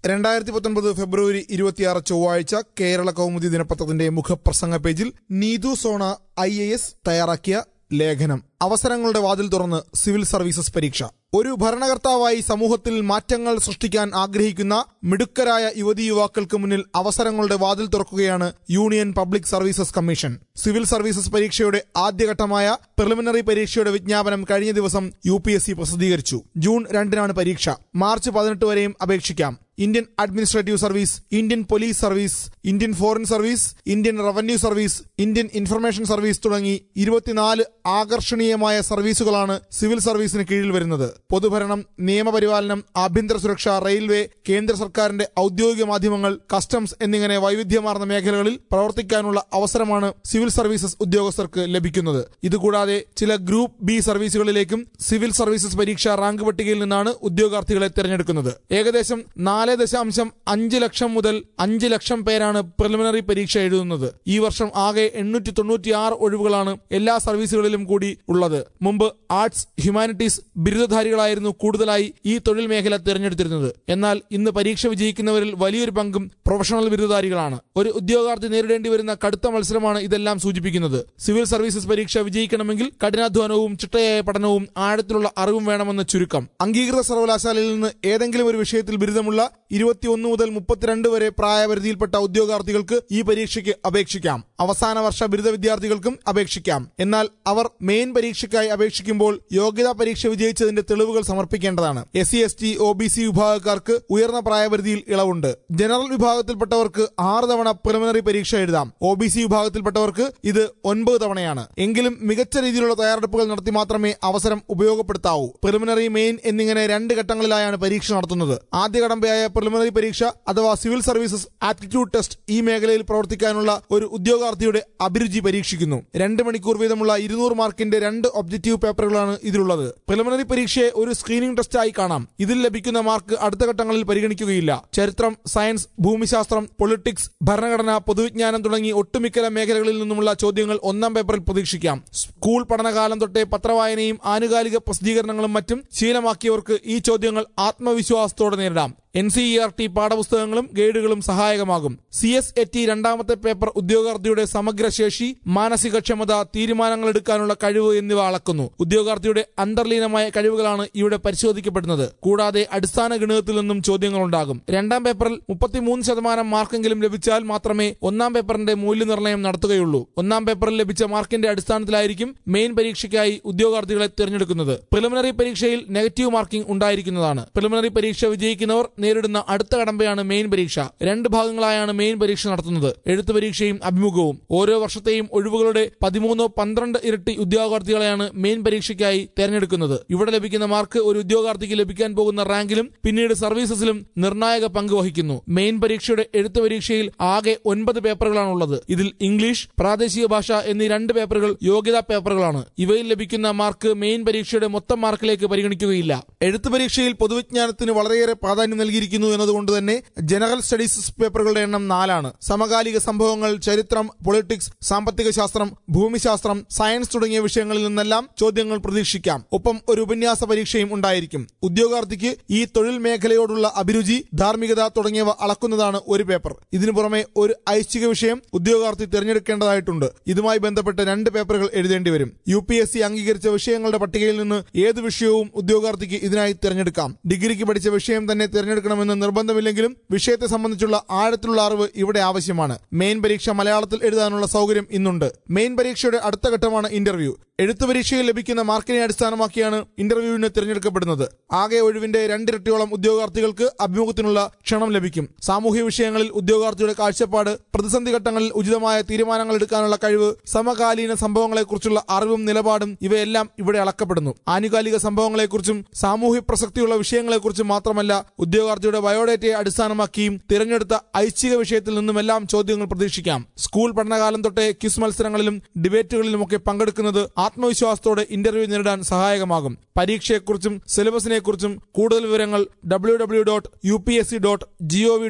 രണ്ടായിരത്തി പത്തൊൻപത് ഫെബ്രുവരി ഇരുപത്തിയാറ് ചൊവ്വാഴ്ച കേരള കൗമുദി ദിനപത്രത്തിന്റെ മുഖപ്രസംഗ പേജിൽ Neethu Sona I A S തയ്യാറാക്കിയ ലേഖനം അവസരങ്ങളുടെ വാതിൽ തുറന്ന് സിവിൽ സർവീസസ് പരീക്ഷ ഒരു ഭരണകർത്താവായി സമൂഹത്തിൽ മാറ്റങ്ങൾ സൃഷ്ടിക്കാൻ ആഗ്രഹിക്കുന്ന മിടുക്കരായ യുവതി യുവാക്കൾക്ക് മുന്നിൽ അവസരങ്ങളുടെ വാതിൽ തുറക്കുകയാണ് Union Public Services Commission civil services പരീക്ഷയുടെ ആദ്യഘട്ടമായ പ്രിലിമിനറി പരീക്ഷയുടെ വിജ്ഞാപനം കഴിഞ്ഞ ദിവസം യു പി എസ് സി പ്രസിദ്ധീകരിച്ചു ജൂൺ രണ്ടിനാണ് പരീക്ഷ മാർച്ച് പതിനെട്ട് വരെയും അപേക്ഷിക്കാം Indian Administrative Service Indian Police Service Indian Foreign Service Indian Revenue Service Indian Information Service തുടങ്ങി ഇരുപത്തിനാല് ആകർഷണീയമായ സർവീസുകളാണ് സിവിൽ സർവീസിന് കീഴിൽ വരുന്നത് പൊതുഭരണം നിയമപരിപാലനം ആഭ്യന്തര സുരക്ഷ റെയിൽവേ കേന്ദ്ര സർക്കാരിന്റെ ഔദ്യോഗിക മാധ്യമങ്ങൾ കസ്റ്റംസ് എന്നിങ്ങനെ വൈവിധ്യമാർന്ന മേഖലകളിൽ പ്രവർത്തിക്കാനുള്ള അവസരമാണ് സിവിൽ സർവീസസ് ഉദ്യോഗസ്ഥർക്ക് ലഭിക്കുന്നത് ഇതുകൂടാതെ ചില ഗ്രൂപ്പ് ബി സർവീസുകളിലേക്കും സിവിൽ സർവീസസ് പരീക്ഷ റാങ്ക് പട്ടികയിൽ നിന്നാണ് ഉദ്യോഗാർത്ഥികളെ തിരഞ്ഞെടുക്കുന്നത് ഏകദേശം നാല് ദശാംശം അഞ്ച് ലക്ഷം മുതൽ അഞ്ച് ലക്ഷം പേരാണ് പ്രിലിമിനറി പരീക്ഷ എഴുതുന്നത് ഈ വർഷം ആകെ എണ്ണൂറ്റി തൊണ്ണൂറ്റിയാറ് ഒഴിവുകളാണ് എല്ലാ സർവീസുകളിലും കൂടി ഉള്ളത് മുമ്പ് ആർട്സ് ഹ്യൂമാനിറ്റീസ് ബിരുദധാരികളായിരുന്നു കൂടുതലായി ഈ തൊഴിൽ മേഖല തിരഞ്ഞെടുത്തിരുന്നത് എന്നാൽ ഇന്ന് പരീക്ഷ വിജയിക്കുന്നവരിൽ വലിയൊരു പങ്കും പ്രൊഫഷണൽ ബിരുദധാരികളാണ് ഒരു ഉദ്യോഗാർത്ഥി നേരിടേണ്ടി വരുന്ന കടുത്ത മത്സരമാണ് ഇതെല്ലാം സൂചിപ്പിക്കുന്നത് സിവിൽ സർവീസസ് പരീക്ഷ വിജയിക്കണമെങ്കിൽ കഠിനാധ്വാനവും ചിട്ടയായ പഠനവും ആഴത്തിലുള്ള അറിവും വേണമെന്ന് ചുരുക്കം അംഗീകൃത സർവകലാശാലയിൽ നിന്ന് ഏതെങ്കിലും ഒരു വിഷയത്തിൽ ബിരുദമുള്ള ഇരുപത്തിയൊന്ന് മുതൽ മുപ്പത്തിരണ്ട് വരെ പ്രായപരിധിയിൽപ്പെട്ട ഉദ്യോഗാർത്ഥികൾക്ക് ഈ പരീക്ഷയ്ക്ക് അപേക്ഷിക്കാം അവസാന വർഷ ബിരുദ വിദ്യാർത്ഥികൾക്കും അപേക്ഷിക്കാം എന്നാൽ അവർ മെയിൻ പരീക്ഷയ്ക്കായി അപേക്ഷിക്കുമ്പോൾ യോഗ്യതാ പരീക്ഷ വിജയിച്ചതിന്റെ തെളിവുകൾ സമർപ്പിക്കേണ്ടതാണ് S C S T O B C വിഭാഗക്കാർക്ക് ഉയർന്ന പ്രായപരിധിയിൽ ഇളവുണ്ട് ജനറൽ വിഭാഗത്തിൽപ്പെട്ടവർക്ക് ആറ് തവണ പ്രിലിമിനറി പരീക്ഷ എഴുതാം ഒ ബി സി വിഭാഗത്തിൽപ്പെട്ടവർക്ക് ഇത് ഒൻപത് തവണയാണ് എങ്കിലും മികച്ച രീതിയിലുള്ള തയ്യാറെടുപ്പുകൾ നടത്തി മാത്രമേ അവസരം ഉപയോഗപ്പെടുത്താവൂ പ്രിലിമിനറി മെയിൻ എന്നിങ്ങനെ രണ്ട് ഘട്ടങ്ങളിലായാണ് പരീക്ഷ നടത്തുന്നത് ആദ്യ കടമ്പയായ പ്രിലിമിനറി പരീക്ഷ അഥവാ സിവിൽ സർവീസസ് ആപ്റ്റിറ്റ്യൂഡ് ടെസ്റ്റ് ഈ മേഖലയിൽ പ്രവർത്തിക്കാനുള്ള ഒരു ഉദ്യോഗാർത്ഥിയുടെ അഭിരുചി പരീക്ഷിക്കുന്നു രണ്ട് മണിക്കൂർ വീതമുള്ള ഇരുന്നൂറ് മാർക്കിന്റെ രണ്ട് ഒബ്ജക്റ്റീവ് പേപ്പറുകളാണ് ഇതിലുള്ളത് പ്രിലിമിനറി പരീക്ഷയെ ഒരു സ്ക്രീനിംഗ് ടെസ്റ്റായി കാണാം ഇതിൽ ലഭിക്കുന്ന മാർക്ക് അടുത്ത ഘട്ടങ്ങളിൽ പരിഗണിക്കുകയില്ല ചരിത്രം സയൻസ് ഭൂമിശാസ്ത്രം പൊളിറ്റിക്സ് ഭരണഘടന പൊതുവിജ്ഞാനം തുടങ്ങി ഒട്ടുമിക്ക മേഖലകളിൽ നിന്നുമുള്ള ചോദ്യങ്ങൾ ഒന്നാം പേപ്പറിൽ പ്രതീക്ഷിക്കാം സ്കൂൾ പഠനകാലം തൊട്ടേ പത്രവായനയും ആനുകാലിക പ്രസിദ്ധീകരണങ്ങളും മറ്റും ശീലമാക്കിയവർക്ക് ഈ ചോദ്യങ്ങൾ ആത്മവിശ്വാസത്തോടെ നേരിടാം N C E R T പാഠപുസ്തകങ്ങളും ഗൈഡുകളും സഹായകമാകും സി എസ് എ ടി രണ്ടാമത്തെ പേപ്പർ ഉദ്യോഗാർത്ഥിയുടെ സമഗ്ര ശേഷി മാനസിക ക്ഷമത തീരുമാനങ്ങൾ എടുക്കാനുള്ള കഴിവ് എന്നിവ അളക്കുന്നു ഉദ്യോഗാർത്ഥിയുടെ അന്തർലീനമായ കഴിവുകളാണ് ഇവിടെ പരിശോധിക്കപ്പെടുന്നത് കൂടാതെ അടിസ്ഥാന ഗണിതത്തിൽ നിന്നും ചോദ്യങ്ങളുണ്ടാകും രണ്ടാം പേപ്പറിൽ മുപ്പത്തിമൂന്ന് ശതമാനം മാർക്കെങ്കിലും ലഭിച്ചാൽ മാത്രമേ ഒന്നാം പേപ്പറിന്റെ മൂല്യനിർണ്ണയം നടത്തുകയുള്ളൂ ഒന്നാം പേപ്പറിൽ ലഭിച്ച മാർക്കിന്റെ അടിസ്ഥാനത്തിലായിരിക്കും മെയിൻ പരീക്ഷയ്ക്കായി ഉദ്യോഗാർത്ഥികളെ തിരഞ്ഞെടുക്കുന്നത് പ്രിലിമിനറി പരീക്ഷയിൽ നെഗറ്റീവ് മാർക്കിംഗ് ഉണ്ടായിരിക്കുന്നതാണ് പ്രിലിമിനറി പരീക്ഷ വിജയിക്കുന്നവർ നേരിടുന്ന അടുത്ത കടമ്പയാണ് മെയിൻ പരീക്ഷ രണ്ട് ഭാഗങ്ങളായാണ് മെയിൻ പരീക്ഷ നടത്തുന്നത് എഴുത്ത് പരീക്ഷയും അഭിമുഖവും ഓരോ വർഷത്തെയും ഒഴിവുകളുടെ പതിമൂന്നോ പന്ത്രണ്ട് ഇരട്ടി ഉദ്യോഗാർത്ഥികളെയാണ് മെയിൻ പരീക്ഷയ്ക്കായി തെരഞ്ഞെടുക്കുന്നത് ഇവിടെ ലഭിക്കുന്ന മാർക്ക് ഒരു ഉദ്യോഗാർത്ഥിക്ക് ലഭിക്കാൻ പോകുന്ന റാങ്കിലും പിന്നീട് സർവീസസിലും നിർണായക പങ്ക് വഹിക്കുന്നു മെയിൻ പരീക്ഷയുടെ എഴുത്ത് പരീക്ഷയിൽ ആകെ ഒൻപത് പേപ്പറുകളാണുള്ളത് ഇതിൽ ഇംഗ്ലീഷ് പ്രാദേശിക ഭാഷ എന്നീ രണ്ട് പേപ്പറുകൾ യോഗ്യതാ പേപ്പറുകളാണ് ഇവയിൽ ലഭിക്കുന്ന മാർക്ക് മെയിൻ പരീക്ഷയുടെ മൊത്തം മാർക്കിലേക്ക് പരിഗണിക്കുകയില്ല എഴുത്ത് പരീക്ഷയിൽ പൊതുവിജ്ഞാനത്തിന് വളരെയേറെ പ്രാധാന്യം നൽകിയിരിക്കുന്നു എന്നതുകൊണ്ട് തന്നെ ജനറൽ സ്റ്റഡീസ് പേപ്പറുകളുടെ എണ്ണം നാലാണ് സമകാലിക സംഭവങ്ങൾ ചരിത്രം പൊളിറ്റിക്സ് സാമ്പത്തിക ശാസ്ത്രം ഭൂമിശാസ്ത്രം സയൻസ് തുടങ്ങിയ വിഷയങ്ങളിൽ നിന്നെല്ലാം ചോദ്യങ്ങൾ പ്രതീക്ഷിക്കാം ഒപ്പം ഒരു ഉപന്യാസ പരീക്ഷയും ഉണ്ടായിരിക്കും ഉദ്യോഗാർത്ഥിക്ക് ഈ തൊഴിൽ മേഖലയോടുള്ള അഭിരുചി ധാർമ്മികത തുടങ്ങിയവ അളക്കുന്നതാണ് ഒരു പേപ്പർ ഇതിനു പുറമെ ഒരു ഐച്ഛിക വിഷയം ഉദ്യോഗാർത്ഥി തിരഞ്ഞെടുക്കേണ്ടതായിട്ടുണ്ട് ഇതുമായി ബന്ധപ്പെട്ട് രണ്ട് പേപ്പറുകൾ എഴുതേണ്ടി വരും യു പി എസ് സി അംഗീകരിച്ച വിഷയങ്ങളുടെ പട്ടികയിൽ നിന്ന് ഏത് വിഷയവും ഉദ്യോഗാർത്ഥിക്ക് ഇതിനായി തിരഞ്ഞെടുക്കാം ഡിഗ്രിക്ക് പഠിച്ച വിഷയം തന്നെ തിരഞ്ഞെടുക്കണമെന്ന് നിർബന്ധമില്ലെങ്കിലും വിഷയത്തെ സംബന്ധിച്ചുള്ള ആഴത്തിലുള്ള അറിവ് ഇവിടെ ആവശ്യമാണ് മെയിൻ പരീക്ഷ മലയാളത്തിൽ എഴുതാനുള്ള സൗകര്യം ഇന്നുണ്ട് മെയിൻ പരീക്ഷയുടെ അടുത്ത ഘട്ടമാണ് ഇന്റർവ്യൂ എഴുത്തു പരീക്ഷയിൽ ലഭിക്കുന്ന മാർക്കിനെ അടിസ്ഥാനമാക്കിയാണ് ഇന്റർവ്യൂവിന് തിരഞ്ഞെടുക്കപ്പെടുന്നത് ആകെ ഒഴിവിന്റെ രണ്ടിരട്ടിയോളം ഉദ്യോഗാർത്ഥികൾക്ക് അഭിമുഖത്തിനുള്ള ക്ഷണം ലഭിക്കും സാമൂഹ്യ വിഷയങ്ങളിൽ ഉദ്യോഗാർത്ഥിയുടെ കാഴ്ചപ്പാട് പ്രതിസന്ധി ഘട്ടങ്ങളിൽ ഉചിതമായ തീരുമാനങ്ങൾ എടുക്കാനുള്ള കഴിവ് സമകാലീന സംഭവങ്ങളെക്കുറിച്ചുള്ള അറിവും നിലപാടും ഇവയെല്ലാം ഇവിടെ അളക്കപ്പെടുന്നു ആനുകാലിക സംഭവങ്ങളെക്കുറിച്ചും സാമൂഹ്യ പ്രസക്തിയുള്ള വിഷയങ്ങളെക്കുറിച്ചും മാത്രമല്ല ഉദ്യോഗാർത്ഥിയുടെ ബയോഡേറ്റയെ അടിസ്ഥാനമാക്കിയും തിരഞ്ഞെടുത്ത ഐച്ഛിക വിഷയത്തിൽ നിന്നുമെല്ലാം ചോദ്യങ്ങൾ പ്രതീക്ഷിക്കാം സ്കൂൾ പഠനകാലം തൊട്ടേ ക്വിസ് മത്സരങ്ങളിലും ഡിബേറ്റുകളിലുമൊക്കെ പങ്കെടുക്കുന്നത് ആത്മവിശ്വാസത്തോടെ ഇന്റർവ്യൂ നേരിടാൻ സഹായകമാകും പരീക്ഷയെക്കുറിച്ചും സിലബസിനെക്കുറിച്ചും കൂടുതൽ വിവരങ്ങൾ W W dot U P S C dot G O V dot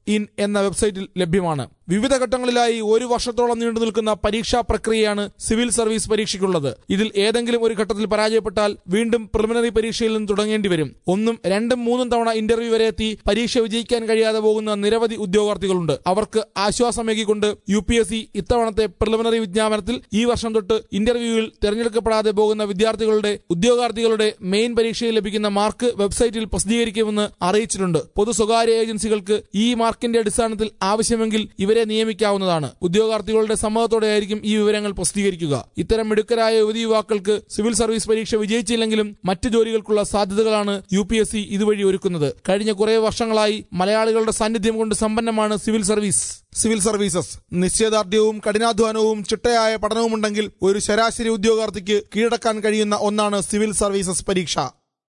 in എന്ന വെബ്സൈറ്റിൽ ലഭ്യമാണ് വിവിധ ഘട്ടങ്ങളിലായി ഒരു വർഷത്തോളം നീണ്ടു നിൽക്കുന്ന പരീക്ഷാ പ്രക്രിയയാണ് സിവിൽ സർവീസ് പരീക്ഷയ്ക്കുള്ളത് ഇതിൽ ഏതെങ്കിലും ഒരു ഘട്ടത്തിൽ പരാജയപ്പെട്ടാൽ വീണ്ടും പ്രിലിമിനറി പരീക്ഷയിൽ നിന്ന് തുടങ്ങേണ്ടി വരും ഒന്നും രണ്ടും മൂന്നും തവണ ഇന്റർവ്യൂ വരെ എത്തി പരീക്ഷ വിജയിക്കാൻ കഴിയാതെ പോകുന്ന നിരവധി ഉദ്യോഗാർത്ഥികളുണ്ട് അവർക്ക് ആശ്വാസമേകിക്കൊണ്ട് യു പി എസ് സി ഇത്തവണത്തെ പ്രിലിമിനറി വിജ്ഞാപനത്തിൽ ഈ വർഷം തൊട്ട് ഇന്റർവ്യൂവിൽ തെരഞ്ഞെടുക്കപ്പെടാതെ പോകുന്ന വിദ്യാർത്ഥികളുടെ ഉദ്യോഗാർത്ഥികളുടെ മെയിൻ പരീക്ഷയിൽ ലഭിക്കുന്ന മാർക്ക് വെബ്സൈറ്റിൽ പ്രസിദ്ധീകരിക്കുമെന്ന് അറിയിച്ചിട്ടുണ്ട് പൊതു സ്വകാര്യ ഏജൻസികൾക്ക് ഈ മാർക്കിന്റെ അടിസ്ഥാനത്തിൽ ആവശ്യമെങ്കിൽ ഇവരെ നിയമിക്കാവുന്നതാണ് ഉദ്യോഗാർത്ഥികളുടെ സമ്മതത്തോടെയായിരിക്കും ഈ വിവരങ്ങൾ പ്രസിദ്ധീകരിക്കുക ഇത്തരം മിടുക്കരായ യുവതി യുവാക്കൾക്ക് സിവിൽ സർവീസ് പരീക്ഷ വിജയിച്ചില്ലെങ്കിലും മറ്റ് ജോലികൾക്കുള്ള സാധ്യതകളാണ് യു പി എസ് സി ഇതുവഴി ഒരുക്കുന്നത് കഴിഞ്ഞ കുറേ വർഷങ്ങളായി മലയാളികളുടെ സാന്നിധ്യം കൊണ്ട് സമ്പന്നമാണ് സിവിൽ സർവീസ് സിവിൽ സർവീസസ് നിശ്ചയദാർഢ്യവും കഠിനാധ്വാനവും ചിട്ടയായ പഠനവുമുണ്ടെങ്കിൽ ഒരു ശരാശരി ഉദ്യോഗാർത്ഥിക്ക് കീഴടക്കാൻ കഴിയുന്ന ഒന്നാണ് സിവിൽ സർവീസസ് പരീക്ഷ